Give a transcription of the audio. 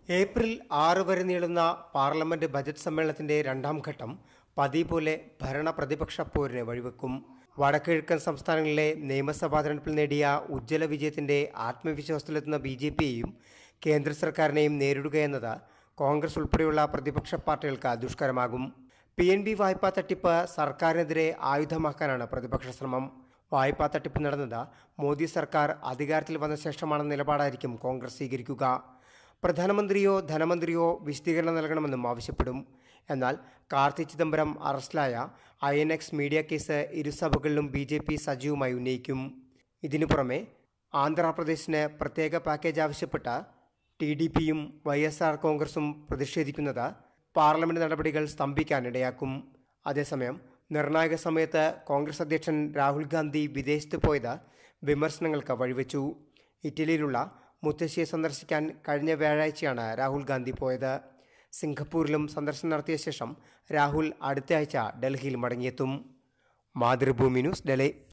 April ആറ് വരെ നീളുന്ന പാർലമെന്റ് ബജറ്റ് സമ്മേളനത്തിന്റെ രണ്ടാം ഘട്ടം പതിവ് പോലെ ഭരണ പ്രതിപക്ഷ പോരിന് വഴിവെക്കും വടക്കിഴക്കൻ സംസ്ഥാനങ്ങളിലെ നിയമസഭാ തെരഞ്ഞെടുപ്പിൽ നേടിയ ഉജ്ജ്വല വിജയത്തിന്റെ ആത്മവിശ്വാസത്തിലെത്തുന്ന ബി ജെ പിയെയും കേന്ദ്ര സർക്കാരിനെയും നേരിടുകയെന്നത് കോൺഗ്രസ് ഉൾപ്പെടെയുള്ള പ്രതിപക്ഷ പാർട്ടികൾക്ക് ദുഷ്കരമാകും പി എൻ ബി വായ്പാ തട്ടിപ്പ് സർക്കാരിനെതിരെ ആയുധമാക്കാനാണ് പ്രതിപക്ഷ ശ്രമം വായ്പാ തട്ടിപ്പ് നടന്നത് മോദി സർക്കാർ അധികാരത്തിൽ വന്ന ശേഷമാണെന്ന നിലപാടായിരിക്കും കോൺഗ്രസ് സ്വീകരിക്കുക പ്രധാനമന്ത്രിയോ ധനമന്ത്രിയോ വിശദീകരണം നൽകണമെന്നും ആവശ്യപ്പെടും എന്നാൽ കാർത്തി ചിദംബരം അറസ്റ്റിലായ I N X media case ഇരുസഭകളിലും ബി ജെ പി സജീവമായി ഉന്നയിക്കും ഇതിനു പുറമെ ആന്ധ്രാപ്രദേശിന് പ്രത്യേക പാക്കേജ് ആവശ്യപ്പെട്ട ടി ഡി പിയും വൈ എസ് ആർ കോൺഗ്രസും പ്രതിഷേധിക്കുന്നത് പാർലമെന്റ് നടപടികൾ സ്തംഭിക്കാനിടയാക്കും അതേസമയം നിർണായക സമയത്ത് കോൺഗ്രസ് അധ്യക്ഷൻ രാഹുൽ ഗാന്ധി വിദേശത്ത് പോയത് വിമർശനങ്ങൾക്ക് വഴിവെച്ചു ഇറ്റലിയിലുള്ള മുത്തശ്ശിയെ സന്ദർശിക്കാൻ കഴിഞ്ഞ വ്യാഴാഴ്ചയാണ് രാഹുൽ ഗാന്ധി പോയത് സിംഗപ്പൂരിലും സന്ദർശനം നടത്തിയ ശേഷം രാഹുൽ അടുത്തയാഴ്ച ഡൽഹിയിൽ മടങ്ങിയെത്തും മാതൃഭൂമി ന്യൂസ് ഡൽഹി